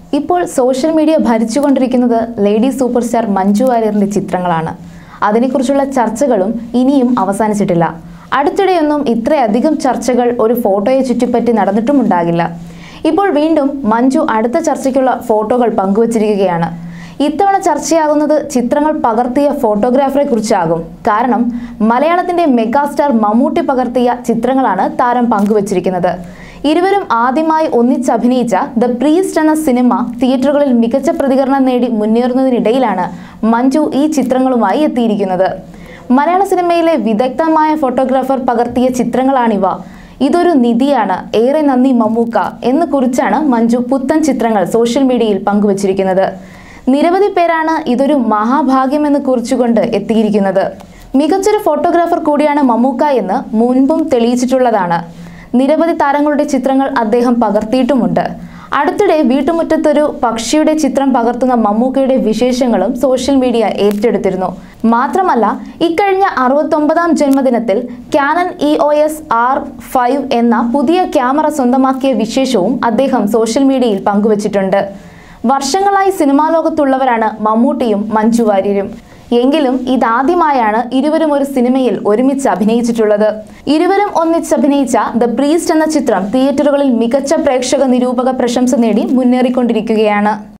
ഇപ്പോൾ social media ഭരിച്ചുകൊണ്ടിരിക്കുന്നത് lady super star Manju വാര്യറിന്റെ ചിത്രങ്ങളാണ് അതിനെക്കുറിച്ചുള്ള ചർച്ചകളും ഇനിയും അവസാനിച്ചിട്ടില്ല അടുത്തിടെയൊന്നും ഇത്രയധികം ചർച്ചകൾ ഒരു ഫോട്ടോയെ ചുറ്റിപ്പറ്റി നടന്നിട്ടുമുണ്ടാകില്ല ഇപ്പോൾ വീണ്ടും മഞ്ജു അടുത്ത ചർച്ചയ്ക്കുള്ള ഫോട്ടോകൾ പങ്കുവച്ചിരിക്കുകയാണ് ഇത്തവണ ചർച്ചയാകുന്നത് ചിത്രങ്ങൾ പകർത്തിയ ഫോട്ടോഗ്രാഫറെ കുറിച്ചാകും കാരണം മലയാളത്തിന്റെ മെഗാസ്റ്റാർ മമ്മൂട്ടി പകർത്തിയ ചിത്രങ്ങളാണ് താരം പങ്കുവച്ചിരിക്കുന്നത് ഇരുവരും ആദ്യമായി ഒന്നിച്ചഭിനയിച്ച ദ പ്രീസ്റ്റ് എന്ന സിനിമ തിയേറ്ററുകളിൽ മികച്ച പ്രതികരണം നേടി മുന്നേറുന്നതിനിടയിലാണ് മഞ്ജു ഈ ചിത്രങ്ങളുമായി എത്തിയിരിക്കുന്നത് മലയാള സിനിമയിലെ വിദഗ്ധമായ ഫോട്ടോഗ്രാഫർ പകർത്തിയ ചിത്രങ്ങളാണിവ ഇതൊരു നിധിയാണ് ഏറെ നന്ദി മമ്മൂക്ക എന്ന് കുറിച്ചാണ് മഞ്ജു പുത്തൻ ചിത്രങ്ങൾ സോഷ്യൽ മീഡിയയിൽ പങ്കുവച്ചിരിക്കുന്നത് നിരവധി പേരാണ് ഇതൊരു മഹാഭാഗ്യമെന്ന് കുറിച്ചുകൊണ്ട് എത്തിയിരിക്കുന്നത് മികച്ചൊരു ഫോട്ടോഗ്രാഫർ കൂടിയാണ് മമ്മൂക്ക എന്ന് മുൻപും തെളിയിച്ചിട്ടുള്ളതാണ് നിരവധി താരങ്ങളുടെ ചിത്രങ്ങൾ അദ്ദേഹം പകർത്തിയിട്ടുമുണ്ട് അടുത്തിടെ വീട്ടുമുറ്റത്തൊരു പക്ഷിയുടെ ചിത്രം പകർത്തുന്ന മമ്മൂക്കയുടെ വിശേഷങ്ങളും സോഷ്യൽ മീഡിയ ഏറ്റെടുത്തിരുന്നു മാത്രമല്ല ഇക്കഴിഞ്ഞ അറുപത്തൊമ്പതാം ജന്മദിനത്തിൽ Canon E O S R five എന്ന പുതിയ ക്യാമറ സ്വന്തമാക്കിയ വിശേഷവും അദ്ദേഹം സോഷ്യൽ മീഡിയയിൽ പങ്കുവച്ചിട്ടുണ്ട് വർഷങ്ങളായി സിനിമാ ലോകത്തുള്ളവരാണ് മമ്മൂട്ടിയും മഞ്ജു വാര്യരും എങ്കിലും ഇതാദ്യമായാണ് ഇരുവരും ഒരു സിനിമയിൽ ഒരുമിച്ച് അഭിനയിച്ചിട്ടുള്ളത് ഇരുവരും ഒന്നിച്ച് അഭിനയിച്ച ദ പ്രീസ്റ്റ് എന്ന ചിത്രം തിയേറ്ററുകളിൽ മികച്ച പ്രേക്ഷക നിരൂപക പ്രശംസ നേടി മുന്നേറിക്കൊണ്ടിരിക്കുകയാണ്